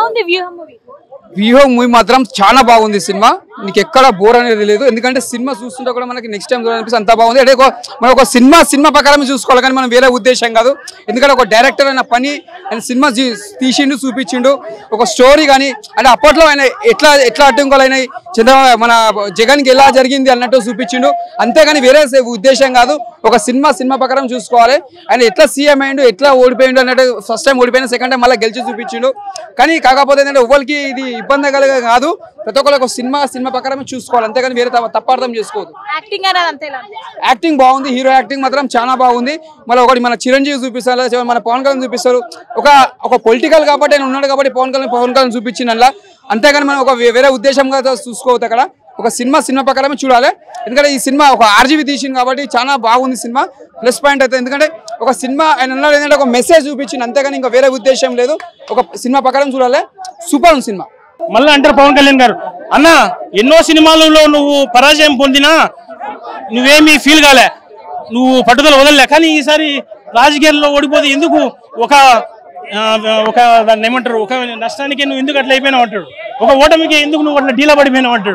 ఉంది వ్యూహం మూవీ వ్యూహం మూవీ మాత్రం చాలా బాగుంది సినిమా నీకు ఎక్కడ బోర్ అనేది లేదు ఎందుకంటే సినిమా చూస్తుంటే కూడా మనకి నెక్స్ట్ టైం చూడాలనిపిస్తే అంత బాగుంది అంటే ఒక- మనం ఒక సినిమా సినిమా ప్రకారం చూసుకోవాలి కానీ మనం వేరే ఉద్దేశం కాదు ఎందుకంటే ఒక డైరెక్టర్ అయిన పని ఆయన సినిమా జీ- తీసిండు చూపించిండు ఒక స్టోరీ కానీ అంటే అప్పట్లో ఆయన ఎట్లా ఎట్లా అడ్డంకులు అయినాయి చంద్రబాబు మన జగన్కి ఎలా జరిగింది అన్నట్టు చూపించిండు అంతేగాని వేరే సే- ఉద్దేశం కాదు ఒక సినిమా సినిమా ప్రకారం చూసుకోవాలి ఆయన ఎట్లా సీఎం అయ్యిండు ఎట్లా ఓడిపోయిండు అన్నట్టు ఫస్ట్ టైం ఓడిపోయిన సెకండ్ టైం మళ్ళీ గెలిచి చూపించిండు కానీ కాకపోతే ఏంటంటే ఎవరికి ఇది ఇబ్బంది కలగ కాదు ప్రతి ఒక్కరికి ఒక సినిమా సినిమా ప్రకారం చూసుకోవాలి అంతేగాని వేరే తప్ప- తప్పార్థం చేసుకోవద్దు యాక్టింగ్ అనేది అంతే ఇలా ఉంది. యాక్టింగ్ బాగుంది హీరో యాక్టింగ్ మాత్రం చాలా బాగుంది మళ్ళీ ఒకటి మన చిరంజీవి చూపిస్తారు లేదా మన పవన్ కళ్యాణ్ చూపిస్తారు ఒక ఒక పొలిటికల్ కాబట్టి ఆయన ఉన్నాడు కాబట్టి పవన్ కళ్యాణ్ పవన్ కళ్యాణ్ చూపించింది అలా అంతేగాని మనం ఒక వే- వేరే ఉద్దేశంగా చూసుకోవద్దు అక్కడ ఒక సినిమా సినిమా ప్రకారమే చూడాలి ఎందుకంటే ఈ సినిమా ఒక ఆర్జీవి తీసింది కాబట్టి చాలా బాగుంది సినిమా ప్లస్ పాయింట్ అయితే ఎందుకంటే ఒక సినిమా ఆయన ఉన్నాడు ఏంటంటే ఒక మెసేజ్ చూపించింది అంతేగాని ఇంకా వేరే ఉద్దేశం లేదు ఒక సినిమా ప్రకారం చూడాలి సూపర్ ఉంది సినిమా మళ్ళీ అంటారు పవన్ కళ్యాణ్ గారు అన్న ఎన్నో సినిమాలలో నువ్వు పరాజయం పొందినా నువ్వేమీ ఫీల్ కాలే నువ్వు పట్టుదల వదలలే కానీ ఈసారి రాజకీయాల్లో ఓడిపోతే ఎందుకు ఒక ఆ, ఒక దాన్ని ఏమంటారు ఒక నష్టానికి నువ్వు ఎందుకు అట్లా అయిపోయినావు అంటాడు ఒక ఓటమికి ఎందుకు నువ్వు అట్లా డీలా పడిపోయినావు అంటాడు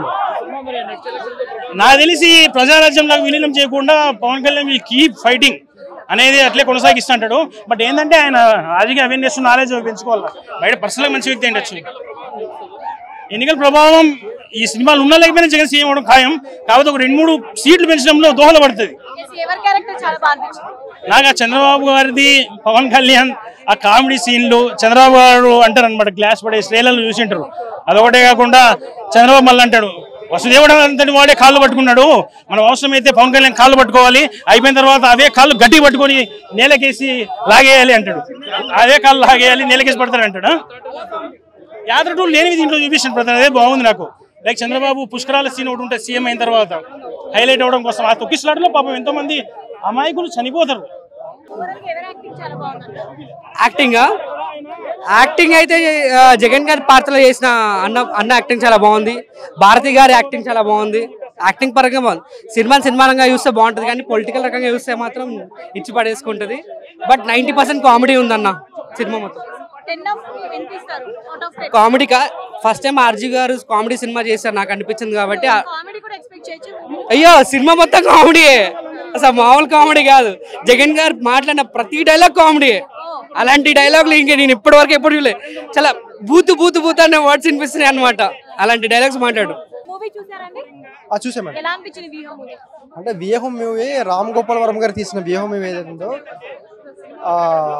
నాకు తెలిసి ప్రజారాజ్యంలోకి విలీనం చేయకుండా Pawan Kalyan will keep fighting అనేది అట్లే కొనసాగిస్తుంటాడు బట్ ఏంటంటే ఆయన రాజకీయ అవేర్నెస్ నాలెడ్జ్ పెంచుకోవాలి బయట పర్సనల్గా మంచి వ్యక్తి ఉండొచ్చు ఎన్నికల ప్రభావం ఈ సినిమాలు ఉన్నా లేకపోయినా జగన్ సీఎం అవడం ఖాయం కాకపోతే ఒక రెండు మూడు సీట్లు పెంచడంలో దోహదపడుతుంది Yes, ఎవరి క్యారెక్టర్ చాలా బాగా అనిపించింది నాకు ఆ చంద్రబాబు గారిది పవన్ కళ్యాణ్ ఆ కామెడీ సీన్లు చంద్రబాబు గారు అంటారు అనమాట గ్లాస్ పడే శ్రేలలో చూసింటారు అదొకటే కాకుండా చంద్రబాబు మళ్ళీ అంటాడు వసుదేవుడు అంతటి వాడే కాళ్ళు పట్టుకున్నాడు మనం అవసరమైతే పవన్ కళ్యాణ్ కాళ్ళు పట్టుకోవాలి అయిపోయిన తర్వాత అవే కాళ్ళు గట్టి పట్టుకొని నేలకేసి లాగేయాలి అంటాడు అదే కాళ్ళు లాగేయాలి నేలకేసి పడతాడు అంటాడు యాత్ర టూర్ లేనివి దీంట్లో చూపించాను బ్రదర్ అదే బాగుంది నాకు లైక్ చంద్రబాబు పుష్కరాల సీన్ ఒకటి ఉంటుంది సీఎం అయిన తర్వాత హైలైట్ అవ్వడం కోసం ఆ తొక్కిసలాటలో పాపం ఎంతో మంది అమాయకులు చనిపోతారు ఓవరాల్ గా ఎవరి యాక్టింగ్ చాలా బాగుంది యాక్టింగ్ యాక్టింగ్ అయితే ఆ, జగన్ గారి పాత్రలో చేసిన అన్న అన్న యాక్టింగ్ చాలా బాగుంది భారతి గారి యాక్టింగ్ చాలా బాగుంది యాక్టింగ్ పరంగా బాగుంది సినిమా సినిమా రంగా చూస్తే బాగుంటుంది కానీ పొలిటికల్ రకంగా చూస్తే మాత్రం ఇచ్చి పడేసుకుంటుంది బట్ నైంటీ పర్సెంట్ కామెడీ ఉందన్న సినిమా మొత్తం టెన్ ఆఫ్ ఎంత ఇస్తారు అవుట్ ఆఫ్ టెన్ కామెడీ కా ఫస్ట్ టైం ఆర్జీ గారు కామెడీ సినిమా చేశారు నాకు అనిపించింది కాబట్టి ఆ- కామెడీ కూడా ఎక్స్పెక్ట్ చేయొచ్చు అయ్యో సినిమా మొత్తం కామెడీయే అసలు మామూలు కామెడీ కాదు జగన్ గారు మాట్లాడిన ప్రతి డైలాగ్ కామెడీ అలాంటి డైలాగులు ఇంక నేను ఇప్పటి వరకు ఎప్పుడు చూడలేదు చాలా బూతు బూతు బూతు అనే వర్డ్స్ వినిపిస్తున్నాయి అనమాట అలాంటి డైలాగ్స్ మాట్లాడు మూవీ చూసారండి ఆ చూసా మేడం ఎలా అనిపించింది వ్యూహం మూవీ అంటే వియహం మూవీ రామ్ గోపాల్ వర్మ గారు తీసిన వియహం మూవీ ఏదైతే ఉందో ఆ,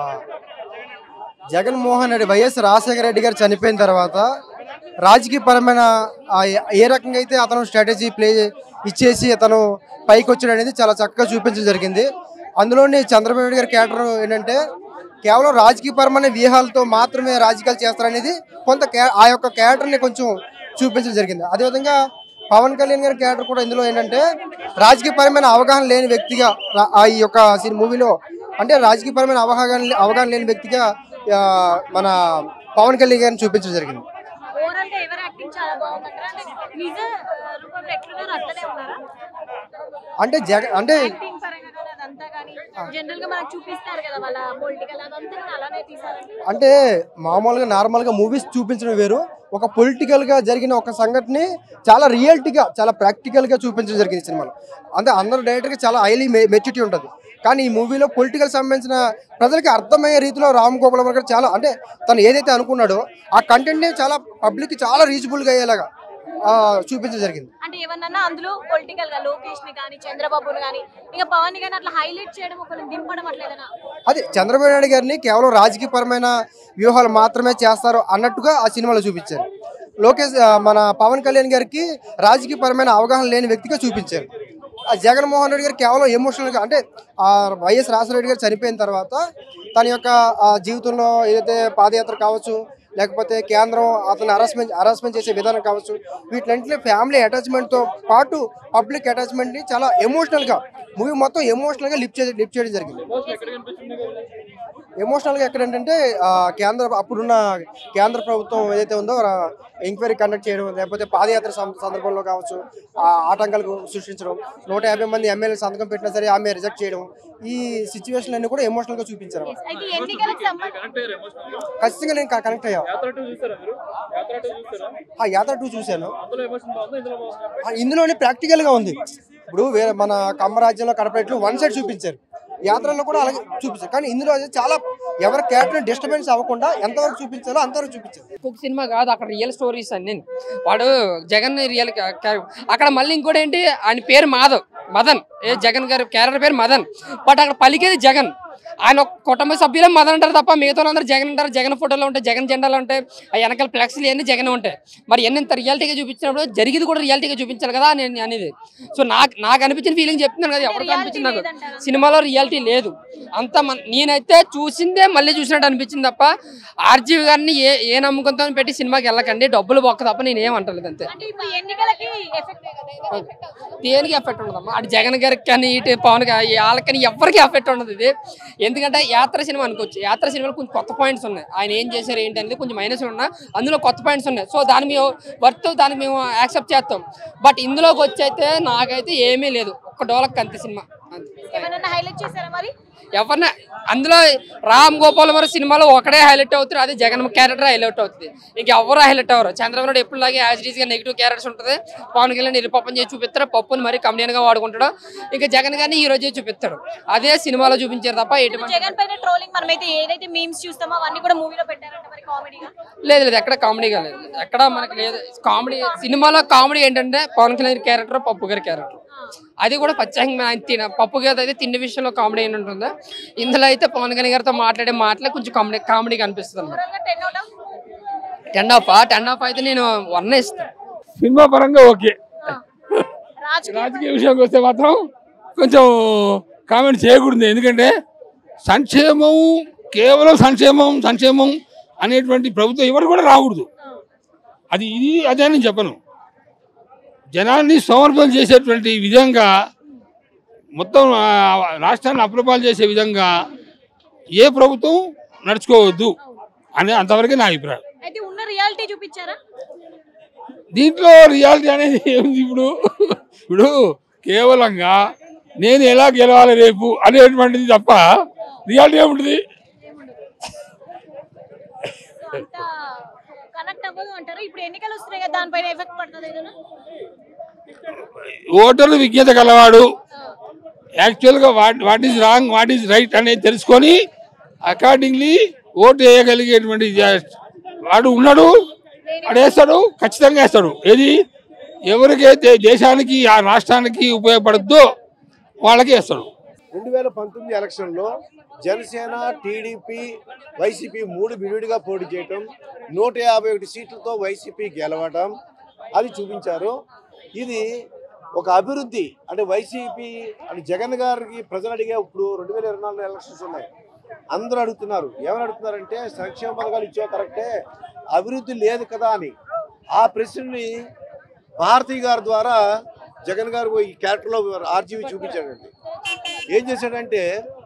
జగన్మోహన్ రెడ్డి వైఎస్ రాజశేఖర రెడ్డి గారు చనిపోయిన తర్వాత రాజకీయపరమైన ఆ ఏ- ఏ రకంగా అయితే అతను స్ట్రాటజీ ప్లే ఇచ్చేసి అతను పైకి వచ్చాడు అనేది చాలా చక్కగా చూపించడం జరిగింది అందులోని చంద్రబాబు నాయుడు గారి క్యారెక్టర్ ఏంటంటే కేవలం రాజకీయపరమైన వ్యూహాలతో మాత్రమే రాజకీయాలు చేస్తారనేది కొంత క్యా- ఆ యొక్క క్యారెక్టర్ని కొంచెం చూపించడం జరిగింది అదేవిధంగా పవన్ కళ్యాణ్ గారి క్యారెక్టర్ కూడా ఇందులో ఏంటంటే రాజకీయపరమైన అవగాహన లేని వ్యక్తిగా రా- ఆ ఈ యొక్క సినీ మూవీలో అంటే రాజకీయపరమైన అవగాహన అవగాహన లేని వ్యక్తిగా ఆ, మన పవన్ కళ్యాణ్ గారిని చూపించడం జరిగింది ఓవరాల్ గా ఎవరి యాక్టింగ్ చాలా బాగుంది అంటారా అంటే నిజ ఆ, రూపంలో ఎట్లున్నారో అట్లనే ఉన్నారా అంటే జగ అంటే యాక్టింగ్ పరంగా కానీ అదంతా కానీ జనరల్ గా మనకు చూపిస్తారు కదా వాళ్ళ పొలిటికల్ అదంతా కానీ అలానే తీసారండి అంటే మామూలుగా నార్మల్గా మూవీస్ చూపించడం వేరు ఒక పొలిటికల్గా జరిగిన ఒక సంఘటనని చాలా రియాలిటీగా చాలా ప్రాక్టికల్గా చూపించడం జరిగింది ఈ సినిమాలో అంటే అందరు డైరెక్టర్గా చాలా హైలీ మెచ్యూరిటీ ఉంటుంది కానీ ఈ మూవీలో పొలిటికల్ సంబంధించిన ప్రజలకి అర్థమయ్యే రీతిలో రామ్ గోపాల్ వర్మ గారు చాలా అంటే తను ఏదైతే అనుకున్నాడో ఆ కంటెంట్ని చాలా పబ్లిక్కి చాలా రీచబుల్గా అయ్యేలాగా ఆ, చూపించడం జరిగింది అంటే ఏమన్నా అందులో పొలిటికల్ గా లోకేష్ ని కానీ చంద్రబాబుని కానీ ఇంకా పవన్ ని కానీ అట్లా హైలైట్ చేయడం ఒకరిని దింపడం అట్లా ఏదైనా అదే చంద్రబాబు నాయుడు గారిని కేవలం రాజకీయపరమైన వ్యూహాలు మాత్రమే చేస్తారు అన్నట్టుగా ఆ సినిమాలో చూపించారు లోకేష్ ఆ, మన పవన్ కళ్యాణ్ గారికి రాజకీయపరమైన అవగాహన లేని వ్యక్తిగా చూపించారు ఆ జగన్మోహన్ రెడ్డి గారు కేవలం ఎమోషనల్గా అంటే ఆ వైఎస్ రాజశేఖర గారు చనిపోయిన తర్వాత తన యొక్క ఆ, జీవితంలో ఏదైతే పాదయాత్ర కావచ్చు లేకపోతే కేంద్రం అతను హరాస్మెంట్ హరాస్మెంట్ చేసే విధానం కావచ్చు వీటిలంటే ఫ్యామిలీ అటాచ్మెంట్తో పాటు పబ్లిక్ అటాచ్మెంట్ని చాలా ఎమోషనల్గా మూవీ మొత్తం ఎమోషనల్గా లిప్ చే లిప్ చేయడం జరిగింది ఎమోషనల్గా ఎక్కడ ఏంటంటే ఆ, కేంద్ర అప్పుడున్న కేంద్ర ప్రభుత్వం ఏదైతే ఉందో ఎంక్వైరీ కండక్ట్ చేయడం లేకపోతే పాదయాత్ర సం- సందర్భంలో కావచ్చు ఆ ఆటంకాలకు సృష్టించడం నూట యాభై మంది ఎమ్మెల్యే సంతకం పెట్టినా సరే ఆమె రిజెక్ట్ చేయడం ఈ సిచ్యువేషన్ అన్ని కూడా ఎమోషనల్ గా చూపించారు అయితే ఈ ఎన్నికలకు సంబంధించి ఖచ్చితంగా నేను కనెక్ట్ అయ్యా ఆ యాత్ర టూ చూశాను ఆ, ఇందులోనే ప్రాక్టికల్ గా ఉంది ఇప్పుడు వేరే మన కమ్మ రాజ్యంలో కడపట్లు వన్ సైడ్ చూపించారు యాత్రలో కూడా అలాగే చూపించారు కానీ ఇందులో అయితే చాలా ఎవరి క్యారెక్టర్ డిస్టర్బెన్స్ అవ్వకుండా ఎంతవరకు చూపించాలో అంతవరకు చూపించారు ఇంకొక సినిమా కాదు అక్కడ రియల్ స్టోరీస్ అన్ని వాడు జగన్ రియల్ అక్కడ మళ్ళీ ఇంకోటి ఏంటి ఆయన పేరు మాధవ్ మదన్ ఏ జగన్ గారి క్యారెక్టర్ పేరు మదన్ బట్ అక్కడ పలికేది జగన్ ఆయన ఒక కుటుంబ సభ్యులే మదన్ అంటారు తప్ప మిగతా వాళ్ళందరూ జగన్ అంటారు జగన్ ఫోటోలు ఉంటాయి జగన్ జెండాలు ఉంటాయి ఆ వెనకాల ఫ్లెక్స్లు ఇవన్నీ జగన్ ఉంటాయి మరి ఎన్ని ఇంత రియాలిటీగా చూపించినప్పుడు జరిగింది కూడా రియాలిటీగా చూపించాలి కదా నేను అనేది సో నాకు నాకు అనిపించిన ఫీలింగ్ చెప్తున్నాను కదా ఎవరికి అనిపించింది నాకు లేదంటారా? సినిమాలో రియాలిటీ లేదు అంత మన నేనైతే చూసిందే మళ్ళీ చూసినట్టు అనిపించింది తప్ప ఆర్జీవి గారిని ఏ ఏ నమ్మకంతో పెట్టి సినిమాకి వెళ్ళకండి డబ్బులు బొక్క తప్ప నేను ఏం అంటలేదు అంతే అంటే ఇప్పుడు ఎన్నికలకి ఎఫెక్ట్ దేనికి ఎఫెక్ట్ ఉండదమ్మా అటు జగన్ గారికి కానీ ఇటు పవన్ గారి వాళ్ళకని ఎవరికి ఎఫెక్ట్ ఉండదు ఇది ఎందుకంటే యాత్ర సినిమా అనుకోవచ్చు యాత్ర సినిమాలో కొంచెం కొత్త పాయింట్స్ ఉన్నాయి ఆయన ఏం చేశారు ఏంటి అనేది కొంచెం మైనస్ ఉన్నా అందులో కొత్త పాయింట్స్ ఉన్నాయి సో దాన్ని మేము వర్త్ దానికి మేము యాక్సెప్ట్ చేస్తాం బట్ ఇందులోకి వచ్చి అయితే నాకైతే ఏమీ లేదు ఒక్క డోలక్ అంతే సినిమా అంతే ఏమైనా హైలైట్ చేశారా మరి ఎవరిన అందులో రామ్ గోపాల్ వర్మ సినిమాలో ఒకడే హైలైట్ అవుతారు అదే జగన్ క్యారెక్టర్ హైలైట్ అవుతుంది ఇంక ఎవరు హైలైట్ అవ్వరు చంద్రబాబు నాయుడు ఎప్పుడులాగే యాజ్ గా నెగిటివ్ క్యారెక్టర్స్ ఉంటుంది పవన్ కళ్యాణ్ నిరుపప్పం చేసి చూపిస్తారు పప్పుని మరి comedian గా వాడుకుంటాడు ఇంకా జగన్ గారిని ఈ రోజే చూపిస్తాడు అదే సినిమాలో చూపించారు తప్ప ఎటువంటి జగన్ పైన ట్రోలింగ్ మనమైతే ఏదైతే మీమ్స్ చూస్తామో అవన్నీ కూడా మూవీలో పెట్టారంట మరి కామెడీగా లేదు లేదు ఎక్కడ కామెడీగా లేదు ఎక్కడ మనకి లేదు కామెడీ సినిమాలో కామెడీ ఏంటంటే పవన్ కళ్యాణ్ క్యారెక్టర్ పప్పు గారి క్యారెక్టర్ అది కూడా ప్రత్యేకంగా ఆయన తిన పప్పు గారి అయితే తిండి విషయంలో కామెడీ ఏంటి ఉంటుందో ఇందులో అయితే పవన్ కళ్యాణ్ గారితో మాట్లాడే మాటలే కొంచెం కామెడీ కామెడీగా అనిపిస్తుంది అన్నమాట ఓవరాల్ గా ten out of ten of ten of అయితే నేను వన్ ఇస్తాను సినిమా పరంగా ఓకే రాజకీయ రాజకీయ విషయానికి వస్తే మాత్రం కొంచెం కామెంట్ చేయకూడదు ఎందుకంటే సంక్షేమం కేవలం సంక్షేమం సంక్షేమం అనేటువంటి ప్రభుత్వం ఎవరు కూడా రాకూడదు అది ఇది అదే నేను చెప్పను జనాన్ని సమర్పణ చేసేటువంటి విధంగా మొత్తం ఆ, రాష్ట్రాన్ని అప్రపాలు చేసే విధంగా ఏ ప్రభుత్వం నడుచుకోవద్దు అనే అంతవరకే నా అభిప్రాయం అయితే ఉన్న రియాలిటీ చూపించారా దీంట్లో రియాలిటీ అనేది ఏముంది ఇప్పుడు ఇప్పుడు కేవలంగా నేను ఎలా గెలవాలి రేపు అనేటువంటిది తప్ప రియాలిటీ ఏముంటుంది సో అంత కనెక్ట్ అవ్వదు అంటారు ఇప్పుడు ఎన్నికలు వస్తున్నాయి కదా దానిపైన ఎఫెక్ట్ పడుతుంది ఏదైనా ఓటర్లు విజ్ఞత గలవాడు యాక్చువల్గా what what is wrong what is right అనేది తెలుసుకొని అకార్డింగ్లీ ఓటు వేయగలిగేటువంటి జా- వాడు ఉన్నాడు వాడు వేస్తాడు ఖచ్చితంగా వేస్తాడు ఏది ఎవరికైతే దేశానికి ఆ రాష్ట్రానికి ఉపయోగపడుద్దో వాళ్ళకి వేస్తాడు రెండు వేల పంతొమ్మిది ఎలక్షన్లో జనసేన టీడీపీ వైసీపీ మూడు విడివిడిగా పోటీ చేయటం నూట యాభై ఒకటి సీట్లతో వైసీపీ గెలవటం అది చూపించారు ఇది ఒక అభివృద్ధి అంటే వైసీపీ అంటే జగన్ గారికి ప్రజలు అడిగే ఇప్పుడు రెండు వేల ఇరవై నాలుగు ఎలక్షన్స్ ఉన్నాయి అందరూ అడుగుతున్నారు ఏమని అడుగుతున్నారంటే సంక్షేమ పథకాలు ఇచ్చావు కరెక్టే అభివృద్ధి లేదు కదా అని ఆ ప్రశ్నని భారతి గారి ద్వారా జగన్ గారు ఈ క్యారెక్టర్లో ఆర్జీవి చూపించాడండి ఏం చేశాడంటే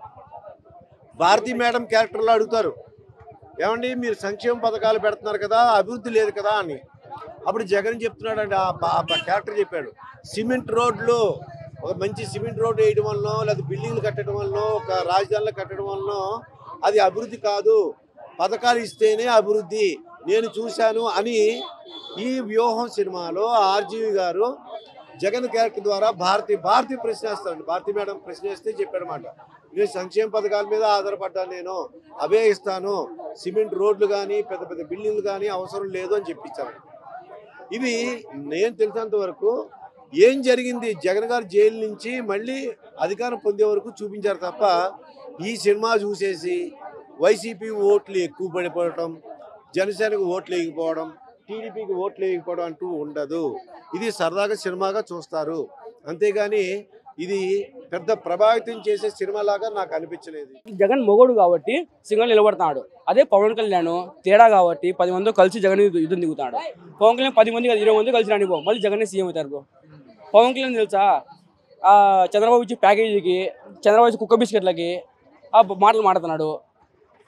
భారతీ మేడం క్యారెక్టర్లో అడుగుతారు ఏమండి మీరు సంక్షేమ పథకాలు పెడుతున్నారు కదా అభివృద్ధి లేదు కదా అని అప్పుడు జగన్ చెప్తున్నాడు ఆ ప- ఆ క్యారెక్టర్ చెప్పాడు సిమెంట్ రోడ్లు ఒక మంచి సిమెంట్ రోడ్ వేయడం వల్ల లేదా బిల్డింగ్లు కట్టడం వల్ల ఒక రాజధానులు కట్టడం వల్ల అది అభివృద్ధి కాదు పథకాలు ఇస్తేనే అభివృద్ధి నేను చూశాను అని ఈ వ్యూహం సినిమాలో ఆర్జీవి గారు జగన్ క్యారెక్టర్ ద్వారా భారతి భారతి ప్రశ్న వేస్తారండి భారతి మేడం ప్రశ్న వేస్తే చెప్పారన్నమాట నేను సంక్షేమ పథకాల మీద ఆధారపడ్డాను నేను అవే ఇస్తాను సిమెంట్ రోడ్లు కానీ పెద్ద పెద్ద బిల్డింగ్లు కానీ అవసరం లేదు అని చెప్పించారు ఇవి నేను తెలిసినంత వరకు ఏం జరిగింది జగన్ గారు జైలు నుంచి మళ్ళీ అధికారం పొందే వరకు చూపించారు తప్ప ఈ సినిమా చూసేసి వైసీపీ ఓట్లు ఎక్కువ పడిపోవటం జనసేనకు ఓట్లు వేయకపోవడం టీడీపీకి ఓట్లు వేయకపోవడం అంటూ ఉండదు ఇది సరదాగా సినిమాగా చూస్తారు అంతేగాని ఇది పెద్ద ప్రభావితం చేసే సినిమాలాగా నాకు అనిపించలేదు జగన్ మొగోడు కాబట్టి సింగల్ నిలబడుతున్నాడు అదే పవన్ కళ్యాణ్ తేడా కాబట్టి పది మంది కలిసి జగన్ యుద్ధ- యుద్ధం దిగుతాడు పవన్ కళ్యాణ్ పది మంది కాదు ఇరవై మంది కలిసి రానిపో మళ్ళీ జగన్ సీఎం అవుతారు బ్రో పవన్ కళ్యాణ్ తెలుసా ఆ చంద్రబాబు ఇచ్చే ప్యాకేజీకి చంద్రబాబు ఇచ్చే కుక్క బిస్కెట్లకి ఆ మాటలు మాడుతున్నాడు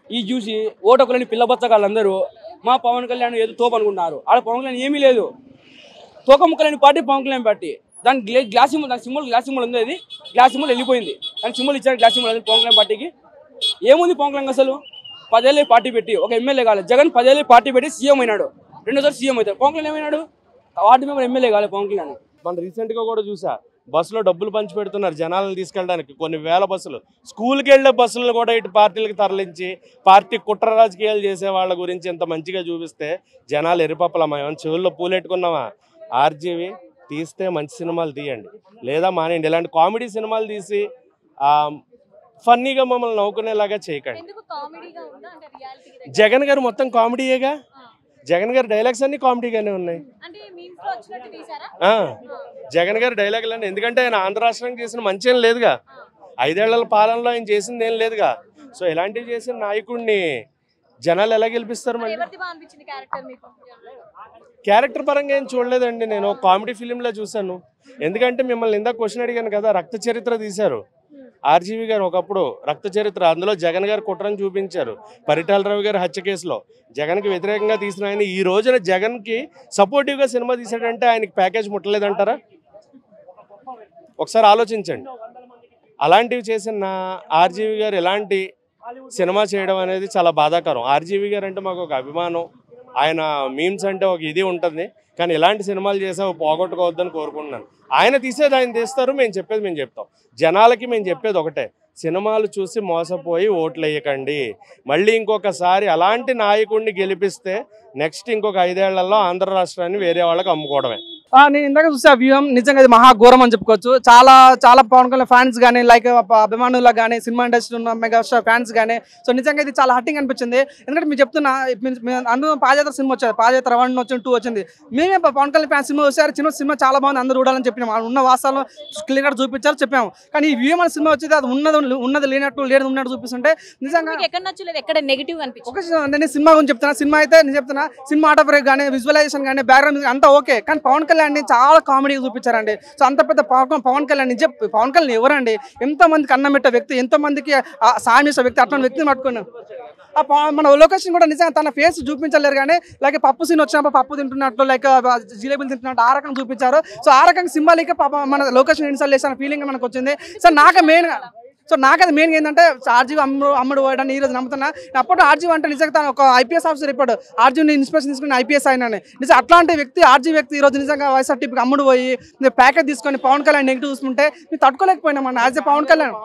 ఈ చూసి ఓటకులని పిల్ల బచ్చగాళ్ళందరూ మా పవన్ కళ్యాణ్ ఏదో తోపు అనుకుంటున్నారు ఆడ పవన్ కళ్యాణ్ ఏమీ లేదు తోక ముక్కలేని పార్టీ పవన్ కళ్యాణ్ పార్టీ దాని గ్లా- గ్లాస్ సింబల్ దాని సింబల్ గ్లాస్ సింబల్ ఉంది అది గ్లాస్ సింబల్ వెళ్ళిపోయింది దాని సింబల్ ఇచ్చారు గ్లాస్ సింబల్ అది పవన్ కళ్యాణ్ పార్టీకి ఏముంది పవన్ కళ్యాణ్ అసలు పదేళ్ళే పార్టీ పెట్టి ఒక ఎమ్మెల్యే కాలేదు జగన్ పదేళ్ళే పార్టీ పెట్టి సీఎం అయినాడు రెండోసారి సీఎం అవుతాడు పవన్ కళ్యాణ్ ఏమైనాడు వార్డు మెంబర్ ఎమ్మెల్యే కాలేదు పవన్ కళ్యాణ్ మన రీసెంట్ గా కూడా చూసా బస్సులో డబ్బులు పంచి పెడుతున్నారు జనాలను తీసుకెళ్ళడానికి కొన్ని వేల బస్సులు స్కూల్కి వెళ్ళే బస్సులను కూడా ఇటు పార్టీలకు తరలించి పార్టీ కుట్ర రాజకీయాలు చేసే వాళ్ళ గురించి ఇంత మంచిగా చూపిస్తే జనాలు ఎరిపప్పలమయం చెవుల్లో పూలెట్టుకున్నామా ఆర్జీవి తీస్తే మంచి సినిమాలు తీయండి లేదా మానేయండి ఇలాంటి కామెడీ సినిమాలు తీసి ఆ, ఫన్నీగా మమ్మల్ని నవ్వుకునేలాగా చేయకండి ఎందుకు కామెడీగా ఉందా అంటే రియాలిటీ జగన్ గారు మొత్తం కామెడీయేగా జగన్ గారి డైలాగ్స్ అన్ని కామెడీగానే ఉన్నాయి అంటే మీమ్స్ లో వచ్చినట్టు తీసారా ఆ, జగన్ గారి డైలాగులు అండి ఎందుకంటే ఆయన ఆంధ్ర రాష్ట్రానికి చేసిన మంచి ఏం లేదుగా ఐదేళ్ల పాలనలో ఆయన చేసింది ఏం లేదుగా సో ఇలాంటివి చేసిన నాయకుడిని జనాలు ఎలా గెలిపిస్తారు మళ్ళీ ఎవరిది బాగా అనిపించింది క్యారెక్టర్ మీకు క్యారెక్టర్ పరంగా ఏం చూడలేదండి నేను కామెడీ ఫిలింలో చూశాను ఎందుకంటే మిమ్మల్ని ఇందాక క్వశ్చన్ అడిగాను కదా రక్త చరిత్ర తీశారు ఆర్జీవి గారు ఒకప్పుడు రక్త చరిత్ర అందులో జగన్ గారు కుట్రను చూపించారు పరిటాల రావు గారి హత్య కేసులో జగన్కి వ్యతిరేకంగా తీసిన ఆయన ఈ రోజున జగన్కి సపోర్టివ్గా సినిమా తీసాడంటే ఆయనకి ప్యాకేజ్ ముట్టలేదంటారా ఒకసారి ఆలోచించండి అలాంటివి చేసిన ఆర్జీవి గారు ఎలాంటి సినిమా చేయడం అనేది చాలా బాధాకరం ఆర్జీవి గారు అంటే మాకు ఒక అభిమానం ఆయన మీమ్స్ అంటే ఒక ఇది ఉంటుంది కానీ ఇలాంటి సినిమాలు చేసే పోగొట్టుకోవద్దని కోరుకుంటున్నాను ఆయన తీసేది ఆయన తీస్తారు మేము చెప్పేది మేము చెప్తాం జనాలకి మేము చెప్పేది ఒకటే సినిమాలు చూసి మోసపోయి ఓట్లు వేయకండి మళ్ళీ ఇంకొకసారి అలాంటి నాయకుడిని గెలిపిస్తే నెక్స్ట్ ఇంకొక ఐదేళ్లలో ఆంధ్ర రాష్ట్రాన్ని వేరే వాళ్ళకి అమ్ముకోవడమే ఆ, నేను ఇందాక చూసే ఆ వ్యూహం నిజంగా ఇది మహా ఘోరం అని చెప్పుకోవచ్చు చాలా చాలా పవన్ కళ్యాణ్ ఫ్యాన్స్ కానీ లైక్ అభిమానులకు కానీ సినిమా ఇండస్ట్రీ ఉన్న మెగాస్టార్ ఫ్యాన్స్ కానీ సో నిజంగా ఇది చాలా హట్టింగ్ అనిపించింది ఎందుకంటే మీరు చెప్తున్నా మీ- మీ- అందులో పాదయాత్ర సినిమా వచ్చేది పాదయాత్ర వన్ వచ్చింది టూ వచ్చింది మేమే పవన్ కళ్యాణ్ ఫ్యాన్స్ సినిమా వచ్చారు చిన్న సినిమా చాలా బాగుంది అందరూ చూడాలని చెప్పినాం ఆ ఉన్న వాస్తవాలు క్లియర్గా చూపించారు చెప్పాము కానీ ఈ వ్యూహం అనే సినిమా వచ్చేది అది ఉన్నది ఉన్నది లేనట్టు లేని ఉన్నట్టు చూపిస్తుంటే నిజంగా మీకు ఎక్కడ నచ్చలేదు ఎక్కడ నెగిటివ్ అనిపించింది ఒక సి- నేను సినిమా గురించి చెప్తున్నా సినిమా అయితే నేను చెప్తున్నా సినిమా ఆటోగ్రాఫ్ కానీ విజువలైజేషన్ కానీ బ్యాక్గ్రౌండ్ మ్యూజిక్ అంతా ఓకే కానీ పవన్ కళ్యాణ్ ని చాలా కామెడీ చూపించారండి సో అంత పెద్ద పవన్ పవన్ కళ్యాణ్ నిజం పవన్ కళ్యాణ్ ఎవరండి ఎంతో మందికి అన్నం పెట్టే వ్యక్తి ఎంతో మందికి ఆ సాయం చేసే వ్యక్తి అట్లాంటి వ్యక్తిని పట్టుకున్నాం ఆ పవ- మన లొకేషన్ కూడా నిజంగా తన ఫేస్ చూపించలేరు కానీ లైక్ పప్పు సీన్ వచ్చినప్పుడు పప్పు తింటున్నట్టు లైక్ జిలేబీలు తింటున్నట్టు ఆ రకంగా చూపించారు సో ఆ రకంగా సింబాలిక్ పాప మన లొకేషన్ ఇన్స్టాల్ చేసిన ఫీలింగ్ మనకు వచ్చింది సో నాకు మెయిన్ సో నాకు అది మెయిన్ ఏంటంటే ఆర్జీవి అమ్ముడు అమ్ముడు పోయడానికి ఈ రోజు నమ్ముతున్నా అప్పుడు ఆర్జీవి అంటే నిజంగా తను ఒక ఐపీఎస్ ఆఫీసర్ ఇప్పుడు ఆర్జీవిని ఇన్స్పిరేషన్ తీసుకుని ఐపీఎస్ అయినాను నిజం అట్లాంటి వ్యక్తి ఆర్జీ వ్యక్తి ఈ రోజు నిజంగా వైఎస్ఆర్టీపీకి అమ్ముడు పోయి ప్యాకేజ్ తీసుకొని పవన్ కళ్యాణ్ నెగిటివ్ చూసుకుంటే మేము తట్టుకోలేకపోయినామన్న as a Pawan Kalyan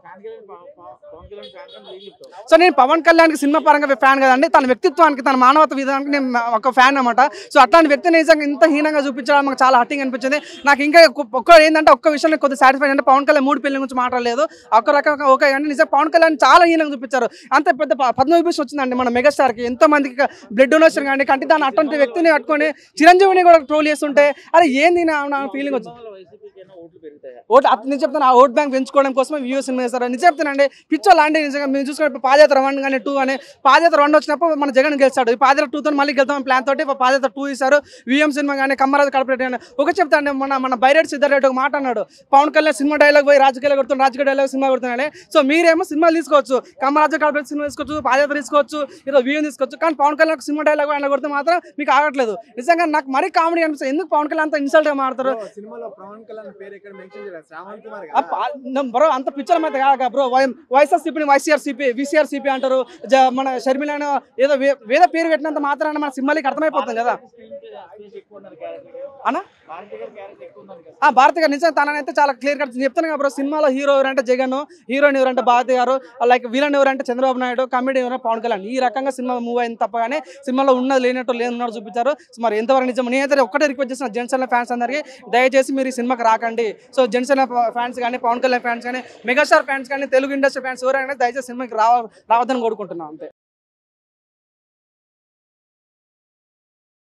so నేను పవన్ కళ్యాణ్కి సినిమా పరంగా ఫ్యాన్ కదండి తన వ్యక్తిత్వానికి తన మానవత విధానానికి నేను ఒక ఫ్యాన్ అనమాట సో అట్లాంటి వ్యక్తిని నిజంగా ఇంత హీనంగా చూపించడం మాకు చాలా హట్టింగ్ అనిపించింది నాకు ఇంకా ఒక్క- ఒక్క ఏంటంటే ఒక్క విషయంలో కొద్దిగా సాటిస్ఫై అంటే పవన్ కళ్యాణ్ మూడు పెళ్లి గురించి మాట్లాడలేదు ఒక్క రకంగా ఓకే కానీ నిజంగా పవన్ కళ్యాణ్ చాలా హీనంగా చూపించారు అంత పెద్ద ప- పద్మవిభూషణ్ వచ్చిందండి మన మెగాస్టార్కి ఎంతో మందికి బ్లడ్ డొనేషన్ కానీ కంటి దాని అటువంటి వ్యక్తిని పట్టుకొని చిరంజీవిని కూడా ట్రోల్ చేస్తుంటే అరే ఏంది నా నా ఫీలింగ్ వచ్చింది ఓట్ అతను నేను చెప్తాను ఆ ఓట్ బ్యాంక్ పెంచుకోవడం కోసం వ్యూ సినిమా చేస్తారు నిజం చెప్తానండి పిచ్చో లాంటి నిజంగా మేము చూసుకున్నప్పుడు పాదయాత్ర వన్ కానీ టూ అని పాదయాత్ర వన్ వచ్చినప్పుడు మన జగన్ గెలిచాడు ఈ పాదయాత్ర టూ తో మళ్ళీ గెలుతాం ప్లాన్ తోటి పాదయాత్ర టూ ఇస్తారు విఎం సినిమా కానీ కమ్మరాజు కడపరెడ్డి కానీ ఒక చెప్తాను మన మన బైరెడ్డి సిద్ధారెడ్డి ఒక మాట అన్నాడు పవన్ కళ్యాణ్ సినిమా డైలాగ్ పోయి రాజకీయాలు కొడుతున్నాడు రాజకీయ డైలాగ్ సినిమా కొడుతున్నాడు సో మీరేమో సినిమాలు తీసుకోవచ్చు కమ్మరాజు కడపరెడ్డి సినిమా తీసుకోవచ్చు పాదయాత్ర తీసుకోవచ్చు ఏదో విఎం తీసుకోవచ్చు కానీ పవన్ కళ్యాణ్ సినిమా డైలాగ్ ఆయన కొడితే మాత్రం మీకు ఆగట్లేదు నిజంగా నాకు మరీ కామెడీ అనిపిస్తుంది ఎందుకు పవన్ కళ్యాణ్ అంత ఇన్సల్ట్ గా మాడతారు సినిమాలో పవన్ కళ్యాణ్ పేరు ఎక్కడ మెన్షన్ చేయలేదు శ్రావణ్ కుమార్ ఆ పా- న- బ్రో అంత పిక్చర్ అయితే కాక బ్రో వైఎస్ఆర్సీపీని వైసీఆర్సీపీ విసిఆర్సీపీ అంటారు జ- మన షర్మిలను ఏదో వే- వేరే పేరు పెట్టినంత మాత్రాన మన సింహాలకి అర్థమైపోతుంది కదా అన్నా ఆ భారతి గారు నిజంగా తననైతే చాలా క్లియర్ కట్ చెప్తాను కదా బ్రో సినిమాలో హీరో ఎవరంటే జగన్ హీరోయిన్ ఎవరంటే భారతి గారు లైక్ విలన్ ఎవరంటే చంద్రబాబు నాయుడు కామెడీ ఎవరంటే పవన్ కళ్యాణ్ ఈ రకంగా సినిమా మూవ్ అయింది తప్ప కానీ సినిమాలో ఉన్నది లేనట్టు లేనున్నట్టు చూపించారు సో మరి ఎంతవరకు నిజం నేనైతే ఒక్కటే రిక్వెస్ట్ చేసిన జనసేన ఫ్యాన్స్ అందరికీ దయచేసి మీరు ఈ సినిమాకి రాకండి సో జనసేన ఫ్యాన్స్ కానీ పవన్ కళ్యాణ్ ఫ్యాన్స్ కానీ మెగాస్టార్ ఫ్యాన్స్ కానీ తెలుగు ఇండస్ట్రీ ఫ్యాన్స్ ఎవరైనా దయచేసి సినిమాకి రావ రావద్దని కోరుకుంటున్నాం అంతే